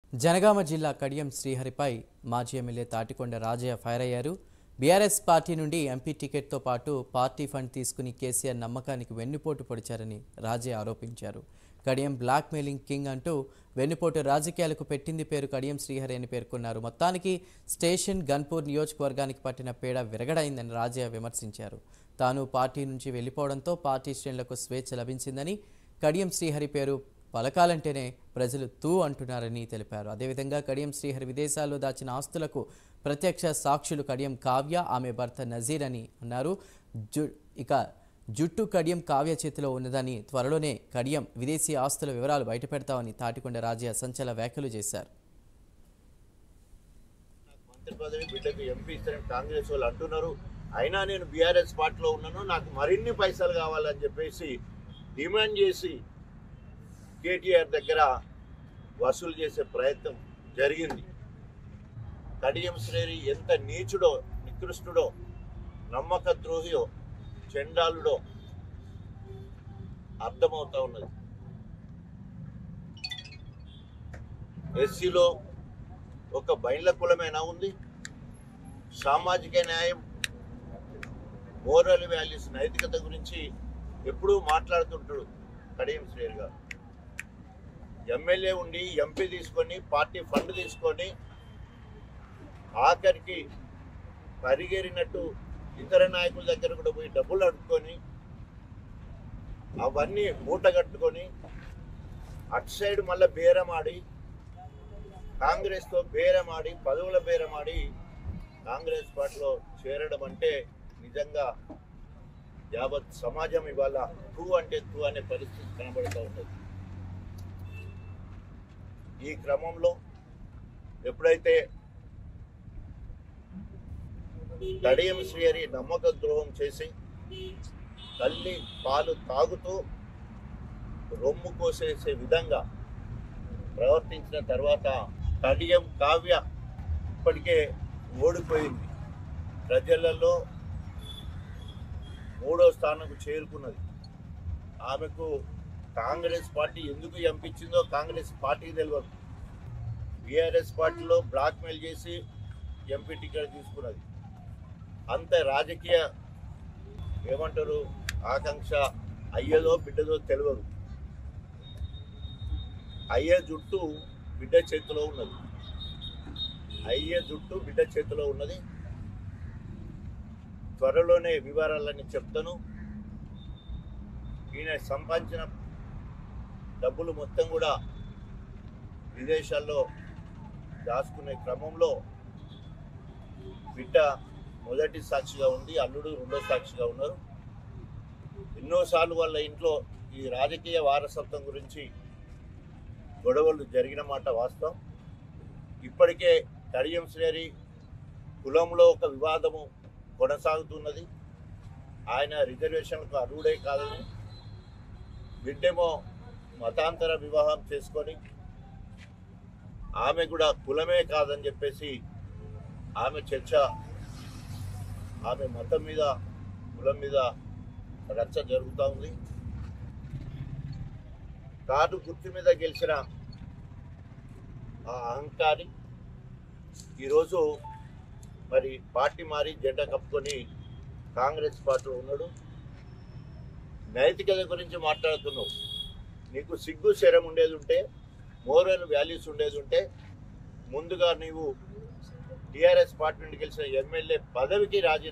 జనగామ జిల్లా కడియం శ్రీహరిపై మాజీ ఎమ్మెల్యే తాటికొండ రాజయ్య ఫైర్ అయ్యారు బీఆర్ఎస్ పార్టీ నుండి ఎంపీ టికెట్తో పాటు పార్టీ ఫండ్ తీసుకుని కేసీఆర్ నమ్మకానికి వెన్నుపోటు పొడిచారని రాజయ్య ఆరోపించారు కడియం బ్లాక్ మెయిలింగ్ కింగ్ అంటూ వెన్నుపోటు రాజకీయాలకు పెట్టింది పేరు కడియం శ్రీహరి అని పేర్కొన్నారు మొత్తానికి స్టేషన్ గన్పూర్ నియోజకవర్గానికి పట్టిన పేడ విరగడైందని రాజయ్య విమర్శించారు తాను పార్టీ నుంచి వెళ్లిపోవడంతో పార్టీ శ్రేణులకు స్వేచ్ఛ లభించిందని కడియం శ్రీహరి పేరు పలకాలంటేనే ప్రజలు తూ అంటున్నారని తెలిపారు అదేవిధంగా కడియం శ్రీహరి విదేశాల్లో దాచిన ఆస్తులకు ప్రత్యక్ష సాక్షులు కడియం కావ్య ఆమె భర్త నజీర్ అని అన్నారు జు ఇక జుట్టు కడియం కావ్య చేతిలో ఉన్నదని త్వరలోనే కడియం విదేశీ ఆస్తుల వివరాలు బయటపెడతామని తాటికొండ రాజయ్య సంచల వ్యాఖ్యలు చేశారు మంత్రి పదవి బిడ్డకు ఎంపీ ఇస్తారని కాంగ్రెస్ వాళ్ళు అంటున్నారు అయినా నేను బీఆర్ఎస్ పార్టీలో ఉన్నాను నాకు మరిన్ని పైసలు కావాలని చెప్పేసి డిమాండ్ చేసి కేటీఆర్ దగ్గర వసూలు చేసే ప్రయత్నం జరిగింది కడియం శ్రేణి ఎంత నీచుడో నికృష్టుడో నమ్మక ద్రోహియో చెండాలుడో అర్థమవుతా ఉన్నది ఎస్సీలో ఒక బైండ్ల కులమేనా ఉంది సామాజిక న్యాయం మోరల్ వాల్యూస్ నైతికత గురించి ఎప్పుడూ మాట్లాడుతుంటాడు కడియం శ్రేయర్ గారు ఎమ్మెల్యే ఉండి ఎంపీ తీసుకొని పార్టీ ఫండ్ తీసుకొని ఆఖరికి పరిగెరినట్టు ఇతర నాయకుల దగ్గర కూడా పోయి డబ్బులు అడుక్కొని అవన్నీ మూట కట్టుకొని అటు సైడ్ మళ్ళీ బేరం ఆడి కాంగ్రెస్తో బేరమాడి పదవుల బేరమాడి కాంగ్రెస్ పార్టీలో చేరడం అంటే నిజంగా యావత్ సమాజం ఇవాళ తూ అంటే తూ అనే పరిస్థితి కనబడుతూ ఉన్నది ఈ క్రమంలో ఎప్పుడైతే తడియం శ్రీహరి నమ్మక ద్రోహం చేసి తల్లి పాలు తాగుతూ రొమ్ము కోసేసే విధంగా ప్రవర్తించిన తర్వాత కడియం కావ్య ఇప్పటికే ఓడిపోయింది ప్రజలలో మూడో స్థానంకు చేరుకున్నది ఆమెకు కాంగ్రెస్ పార్టీ ఎందుకు ఎంపించిందో కాంగ్రెస్ పార్టీకి తెలియదు బీఆర్ఎస్ పార్టీలో బ్లాక్మెయిల్ చేసి ఎంపీ టికెట్ తీసుకున్నది అంత రాజకీయ ఏమంటారు ఆకాంక్ష అయ్యేదో బిడ్డదో తెలియదు అయ్యే జుట్టు బిడ్డ చేతిలో ఉన్నది అయ్యే జుట్టు బిడ్డ చేతిలో ఉన్నది త్వరలోనే వివరాలన్నీ చెప్తాను ఈయన సంపాదించిన డబ్బులు మొత్తం కూడా విదేశాల్లో దాచుకునే క్రమంలో బిడ్డ మొదటి సాక్షిగా ఉంది అల్లుడు రెండో సాక్షిగా ఉన్నారు ఎన్నోసార్లు వాళ్ళ ఇంట్లో ఈ రాజకీయ వారసత్వం గురించి గొడవలు జరిగిన మాట వాస్తవం ఇప్పటికే కడియం శ్రేరి కులంలో ఒక వివాదము కొనసాగుతున్నది ఆయన రిజర్వేషన్లకు అర్హుడే కాదని బిడ్డేమో మతాంతర వివాహం చేసుకొని ఆమె కూడా కులమే కాదని చెప్పేసి ఆమె చర్చ ఆమె మతం మీద కులం మీద రచ్చ జరుగుతూ ఉంది కార్డు గుర్తు మీద గెలిచిన ఆ అహంకారి ఈరోజు మరి పార్టీ మారి జెండా కప్పుకొని కాంగ్రెస్ పార్టీలో ఉన్నాడు నైతికత గురించి మాట్లాడుతున్నావు నీకు సిగ్గు శరం ఉండేది ఉంటే మోరల్ వాల్యూస్ ఉండేది ఉంటే ముందుగా నీవు టీఆర్ఎస్ పార్టీ నుండి గెలిచిన ఎమ్మెల్యే పదవికి రాజీ